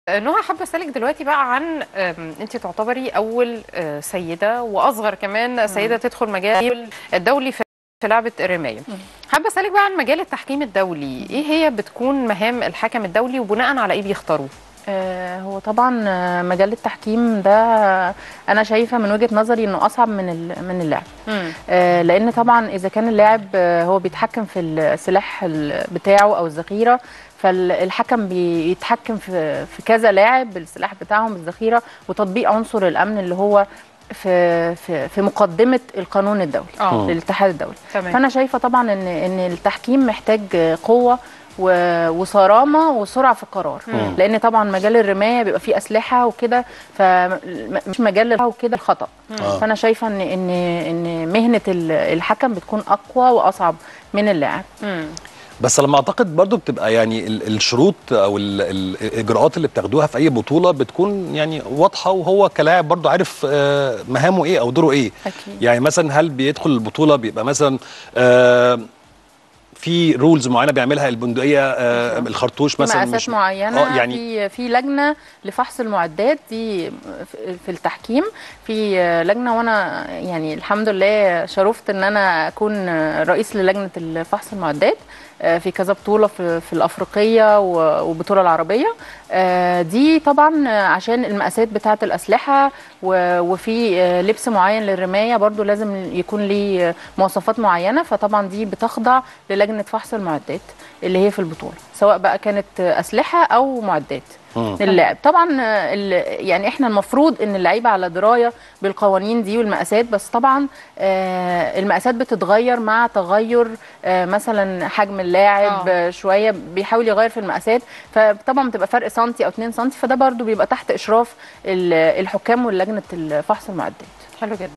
نهى حابه اسالك دلوقتي بقى عن أم، انت تعتبري اول آه، سيده واصغر كمان سيده تدخل مجال الدولي في في لعبه الرمايه حابه اسالك بقى عن مجال التحكيم الدولي ايه هي بتكون مهام الحكم الدولي وبناء على ايه بيختاروه آه، هو طبعا آه، مجال التحكيم ده آه، انا شايفه من وجهه نظري انه اصعب من ال- من اللعب آه، لان طبعا اذا كان اللاعب آه، هو بيتحكم في السلاح ال- بتاعه او الذخيره فالحكم بيتحكم في في كذا لاعب بالسلاح بتاعهم الذخيره وتطبيق عنصر الامن اللي هو في في في مقدمه القانون الدولي اه للاتحاد الدولي تمام فانا شايفه طبعا ان ان التحكيم محتاج قوه و- وصرامه وسرعه في القرار مم. لان طبعا مجال الرمايه بيبقى فيه اسلحه وكده فمش مجال الخطأ وكده الخطا آه. فانا شايفه ان ان ان مهنه ال- الحكم بتكون اقوى واصعب من اللاعب مم. بس لما اعتقد برضو بتبقى يعني ال- الشروط او ال- ال- الاجراءات اللي بتاخدوها في اي بطوله بتكون يعني واضحه وهو كلاعب برضو عارف آه، مهامه ايه او دوره ايه اكيد يعني مثلا هل بيدخل البطوله بيبقى مثلا آه، في رولز معينه بيعملها البندقيه آه، الخرطوش في مثلا مقاسات معينه اه يعني في في لجنه لفحص المعدات دي في- في التحكيم في لجنه وانا يعني الحمد لله شرفت ان انا اكون رئيس للجنه فحص المعدات آه، في كذا بطوله في, في الافريقيه و- والبطوله العربيه آه، دي طبعا عشان المقاسات بتاعه الاسلحه و- وفي آه، لبس معين للرمايه برضو لازم يكون ليه مواصفات معينه فطبعا دي بتخضع للجنه فحص المعدات اللي هي في البطوله سواء بقى كانت اسلحه او معدات مم. للاعب طبعا آه، ال- يعني احنا المفروض ان اللعيبه على درايه بالقوانين دي والمقاسات بس طبعا آه، المقاسات بتتغير مع تغير آه، مثلا حجم اللاعب آه. آه، شويه بيحاول يغير في المقاسات فطبعا بتبقى فرق سنتي او 2 سنتي فده برضو بيبقى تحت اشراف ال- الحكام ولجنه فحص المعدات حلو جدا